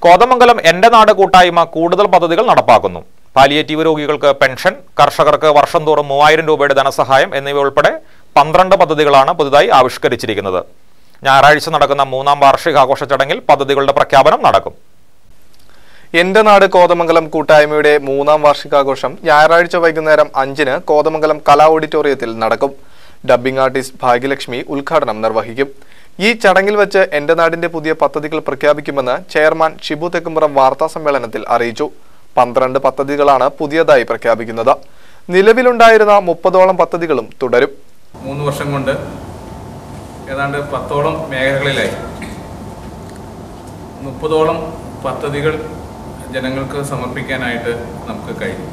കോതമംഗലം എന്റെ നാട് കൂട്ടായ്മ കൂടുതൽ പദ്ധതികൾ നടപ്പാക്കുന്നു പാലിയേറ്റീവ് രോഗികൾക്ക് പെൻഷൻ കർഷകർക്ക് വർഷം തോറും മൂവായിരം രൂപയുടെ ധനസഹായം എന്നിവ ഉൾപ്പെടെ പന്ത്രണ്ട് പദ്ധതികളാണ് പുതുതായി ആവിഷ്കരിച്ചിരിക്കുന്നത് ഞായറാഴ്ച നടക്കുന്ന മൂന്നാം വാർഷികാഘോഷ ചടങ്ങിൽ പദ്ധതികളുടെ പ്രഖ്യാപനം നടക്കും എന്റെ നാട് കോതമംഗലം കൂട്ടായ്മയുടെ മൂന്നാം വാർഷികാഘോഷം ഞായറാഴ്ച വൈകുന്നേരം അഞ്ചിന് കോതമംഗലം കലാ ഓഡിറ്റോറിയത്തിൽ നടക്കും ഡബ്ബിംഗ് ആർട്ടിസ്റ്റ് ഭാഗ്യലക്ഷ്മി ഉദ്ഘാടനം നിർവഹിക്കും ഈ ചടങ്ങിൽ വെച്ച് എന്റെ നാടിന്റെ പുതിയ പദ്ധതികൾ പ്രഖ്യാപിക്കുമെന്ന് ചെയർമാൻ ഷിബു തെക്കുംപുറം വാർത്താ സമ്മേളനത്തിൽ അറിയിച്ചു പന്ത്രണ്ട് പദ്ധതികളാണ് പുതിയതായി പ്രഖ്യാപിക്കുന്നത് നിലവിലുണ്ടായിരുന്ന മുപ്പതോളം പദ്ധതികളും തുടരും മൂന്ന് വർഷം കൊണ്ട് ഏതാണ്ട് പത്തോളം മേഖലകളിലായി മുപ്പതോളം പദ്ധതികൾ ജനങ്ങൾക്ക് സമർപ്പിക്കാനായിട്ട് നമുക്ക് കഴിഞ്ഞു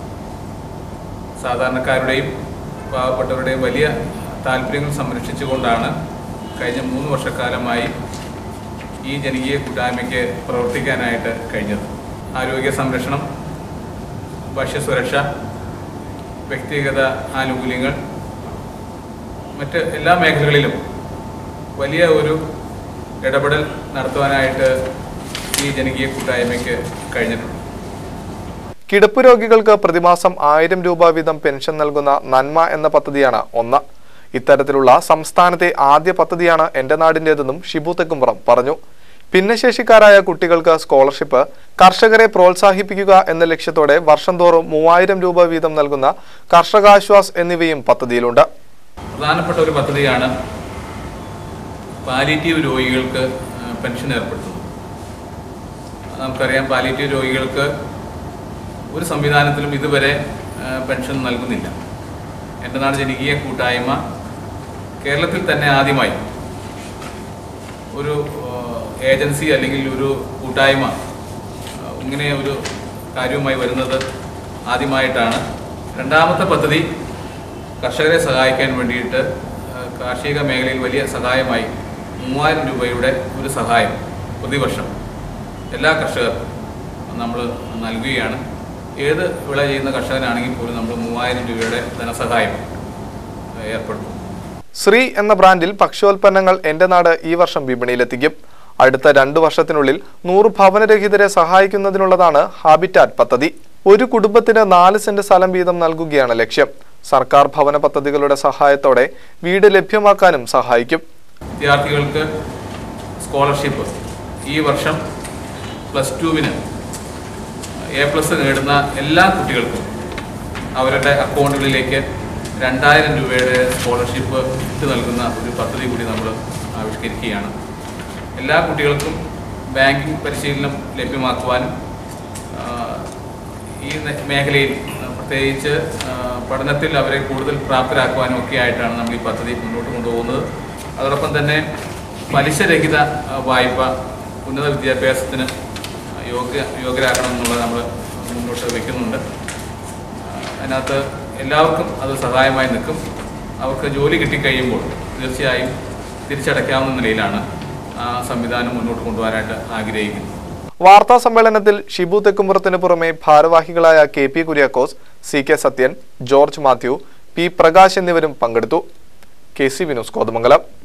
സാധാരണക്കാരുടെയും പാവപ്പെട്ടവരുടെയും വലിയ താല്പര്യങ്ങൾ സംരക്ഷിച്ചുകൊണ്ടാണ് കഴിഞ്ഞ മൂന്ന് വർഷക്കാലമായി ഈ ജനകീയ കൂട്ടായ്മയ്ക്ക് പ്രവർത്തിക്കാനായിട്ട് കഴിഞ്ഞത് ആരോഗ്യ സംരക്ഷണം ഭക്ഷ്യസുരക്ഷ വ്യക്തിഗത ആനുകൂല്യങ്ങൾ മറ്റ് എല്ലാ മേഖലകളിലും വലിയ ഒരു ഇടപെടൽ നടത്തുവാനായിട്ട് ഈ ജനകീയ കൂട്ടായ്മയ്ക്ക് കഴിഞ്ഞിട്ടുണ്ട് കിടപ്പ് രോഗികൾക്ക് പ്രതിമാസം ആയിരം രൂപ വീതം പെൻഷൻ നൽകുന്ന നന്മ എന്ന പദ്ധതിയാണ് ഒന്ന് ഇത്തരത്തിലുള്ള സംസ്ഥാനത്തെ ആദ്യ പദ്ധതിയാണ് എന്റെ നാടിന്റേതെന്നും ഷിബു തെക്കുംപുറം പറഞ്ഞു ഭിന്നശേഷിക്കാരായ കുട്ടികൾക്ക് സ്കോളർഷിപ്പ് കർഷകരെ പ്രോത്സാഹിപ്പിക്കുക എന്ന ലക്ഷ്യത്തോടെ വർഷം തോറും മൂവായിരം രൂപ വീതം നൽകുന്ന കർഷകാശ്വാസ് എന്നിവയും പദ്ധതിയിലുണ്ട് പ്രധാനപ്പെട്ട ഒരു പദ്ധതിയാണ് പാലിറ്റീവ് രോഗികൾക്ക് ആ, പെൻഷൻ ഏർപ്പെടുത്തുന്നത് നമുക്കറിയാം പാലിറ്റീവ് രോഗികൾക്ക് ഒരു സംവിധാനത്തിലും ഇതുവരെ ആ, പെൻഷൻ നൽകുന്നില്ല എൻ്റെ നാട് ജനകീയ കൂട്ടായ്മ കേരളത്തിൽ തന്നെ ആദ്യമായി ഒരു ആ, ഏജൻസി അല്ലെങ്കിൽ ഒരു കൂട്ടായ്മ ആ, ഇങ്ങനെ ഒരു കാര്യവുമായി വരുന്നത് ആദ്യമായിട്ടാണ് രണ്ടാമത്തെ പദ്ധതി കർഷകരെ സഹായിക്കാൻ വേണ്ടിയിട്ട് ആ, കാർഷിക മേഖലയിൽ വലിയ സഹായമായി മൂവായിരം രൂപയുടെ ഒരു സഹായം പ്രതിവർഷം എല്ലാ കർഷകർക്കും നമ്മൾ നൽകുകയാണ് ഏത് വിള ചെയ്യുന്ന കർഷകനാണെങ്കിൽ പോലും നമ്മൾ മൂവായിരം രൂപയുടെ ധനസഹായം ആ, ഏർപ്പെടുത്തും ശ്രീ എന്ന ബ്രാൻഡിൽ ഭക്ഷ്യോൽപ്പന്നങ്ങൾ എന്റെ നാട് ഈ വർഷം വിപണിയിലെത്തിക്കും അടുത്ത രണ്ടു വർഷത്തിനുള്ളിൽ നൂറ് ഭവനരഹിതരെ സഹായിക്കുന്നതിനുള്ളതാണ് ഹാബിറ്റാറ്റ് പദ്ധതി ഒരു കുടുംബത്തിന് നാല് സെന്റ് സ്ഥലം വീതം നൽകുകയാണ് ലക്ഷ്യം സർക്കാർ ഭവന പദ്ധതികളുടെ സഹായത്തോടെ വീട് ലഭ്യമാക്കാനും സഹായിക്കും വിദ്യാർത്ഥികൾക്ക് സ്കോളർഷിപ്പ് ഈ വർഷം പ്ലസ് ടുവിന് എ പ്ലസ് നേടുന്ന എല്ലാ കുട്ടികൾക്കും അവരുടെ അക്കൗണ്ടുകളിലേക്ക് രണ്ടായിരം രൂപയുടെ സ്കോളർഷിപ്പ് ഇട്ട് നൽകുന്ന ഒരു പദ്ധതി കൂടി നമ്മൾ ആവിഷ്കരിക്കുകയാണ് എല്ലാ കുട്ടികൾക്കും ബാങ്കിങ് പരിശീലനം ലഭ്യമാക്കുവാനും ആ, ഈ ന- മേഖലയിൽ ആ, പ്രത്യേകിച്ച് ആ, പഠനത്തിൽ അവരെ കൂടുതൽ പ്രാപ്തരാക്കുവാനും ഒക്കെ ആയിട്ടാണ് നമ്മൾ ഈ പദ്ധതി മുന്നോട്ട് കൊണ്ടുപോകുന്നത് അതോടൊപ്പം തന്നെ പലിശരഹിത ആ, വായ്പ ഉന്നത വിദ്യാഭ്യാസത്തിന് യോഗ്യ യോഗ്യരാക്കണം എന്നുള്ളത് നമ്മൾ മുന്നോട്ട് വയ്ക്കുന്നുണ്ട് ആ, അതിനകത്ത് എല്ലാവർക്കും അത് സഹായമായി നിൽക്കും അവർക്ക് ജോലി കിട്ടിക്കഴിയുമ്പോൾ തീർച്ചയായും തിരിച്ചടയ്ക്കാവുന്ന നിലയിലാണ് ആ സംവിധാനം മുന്നോട്ട് കൊണ്ടുപോകാനായിട്ട് ആഗ്രഹിക്കുന്നത് വാർത്താ സമ്മേളനത്തിൽ ഷിബു തെക്കുംപുറത്തിന് പുറമെ ഭാരവാഹികളായ K P Kuriakose C K Sathyan George Mathew P Prakash എന്നിവരും പങ്കെടുത്തു കെ സി വിനോസ് കോതമംഗലം